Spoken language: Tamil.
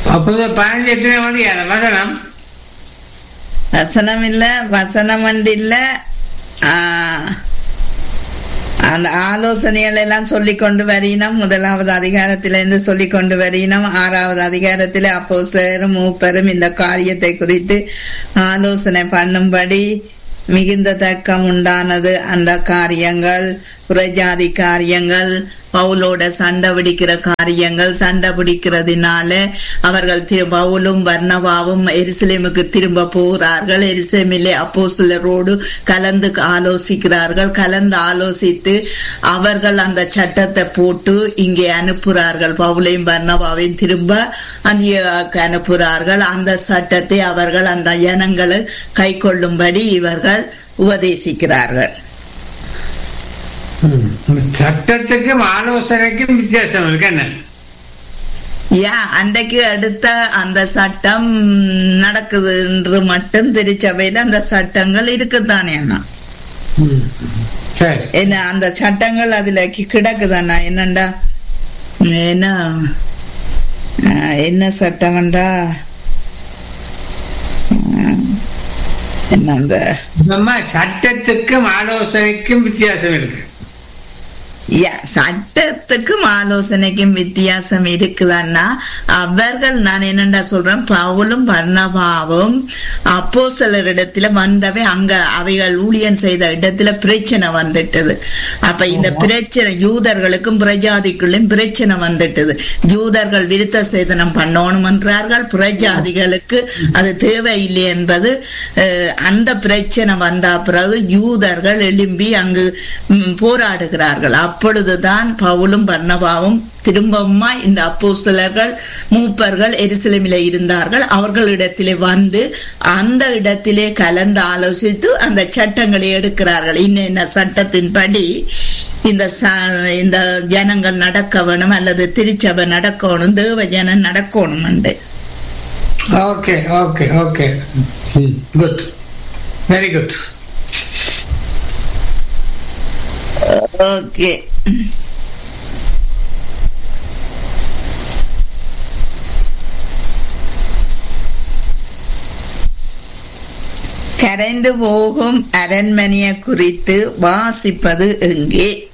அப்போது பதினஞ்சு எத்தனை மணி அந்த வசனம் வசனம் இல்ல வசனம் வந்து இல்ல ஆ, அந்த ஆலோசனைகள் எல்லாம் சொல்லிக் கொண்டு வரினம் முதலாவது அதிகாரத்திலிருந்து சொல்லிக் கொண்டு வரினம் ஆறாவது அதிகாரத்தில் அப்போஸ்தலரும் மூப்பரும் இந்த காரியத்தை குறித்து ஆலோசனை பண்ணும்படி மிகுந்த தர்க்கம் உண்டானது அந்த காரியங்கள் புறஜாதி காரியங்கள் பவுலோட சண்டை பிடிக்கிற காரியங்கள் சண்டை பிடிக்கிறதுனால அவர்கள் திரு பவுலும் வர்ணவாவும் எருசலேமுக்கு திரும்ப போகிறார்கள் எருசலேமிலே அப்போஸ்தலரோடு கலந்து ஆலோசிக்கிறார்கள் கலந்து ஆலோசித்து அவர்கள் அந்த சட்டத்தை போட்டு இங்கே அனுப்புகிறார்கள் பவுலையும் வர்ணவாவையும் திரும்ப அந்தியாவுக்கு அனுப்புகிறார்கள் அந்த சட்டத்தை அவர்கள் அந்த ஜனங்களை கை கொள்ளும்படி இவர்கள் உபதேசிக்கிறார்கள் சட்டத்துக்கும் ஆலோசனைக்கும் வித்தியாசம் இருக்கு என்ன யா அன்றைக்கு அடுத்த அந்த சட்டம் நடக்குது என்று மட்டும் திருச்சபையில அந்த சட்டங்கள் இருக்குதானே அண்ணா சரி என்ன அந்த சட்டங்கள் அதுல கி- கிடக்குதாண்ணா என்னண்டா என்ன ஆஹ், என்ன சட்டம்டா என்ன அந்த அம்மா சட்டத்துக்கும் ஆலோசனைக்கும் வித்தியாசம் இருக்கு யா, சட்டத்துக்கும் ஆலோசனைக்கும் வித்தியாசம் இருக்குதான்னா அவர்கள் நான் என்னண்டா சொல்றேன் பவுலும் பர்ணபாவும் அப்போ இடத்துல வந்தவை அங்க அவைகள் ஊழியன் செய்த இடத்துல பிரச்சனை வந்துட்டது அப்ப இந்த பிரச்சனை யூதர்களுக்கும் பிரஜாதிக்குள்ளும் பிரச்சனை வந்துட்டது யூதர்கள் விருத்த சேதனம் பண்ணணும் என்றார்கள் பிரஜாதிகளுக்கு அது தேவையில்லை என்பது அஹ், அந்த பிரச்சனை வந்த பிறகு யூதர்கள் எழும்பி அங்கு ம், போராடுகிறார்கள் அப்பொழுதுதான் பவுலும் பர்ணபாவும் திரும்பவுமா இந்த அப்போஸ்தலர்கள் மூப்பர்கள் எருசலேமிலே இருந்தார்கள் அவர்களிடத்திலே வந்து அந்த இடத்திலே கலந்து ஆலோசித்து அந்த சட்டங்களை எடுக்கிறார்கள் இன்ன சட்டத்தின்படி இந்த ச- இந்த ஜனங்கள் நடக்க வேணும் அல்லது திருச்சபை நடக்கணும் தேவ ஜனம் நடக்கணும் என்று okay okay okay good very good okay கரைந்து போகும் அரண்மனையை குறித்து வாசிப்பது எங்கே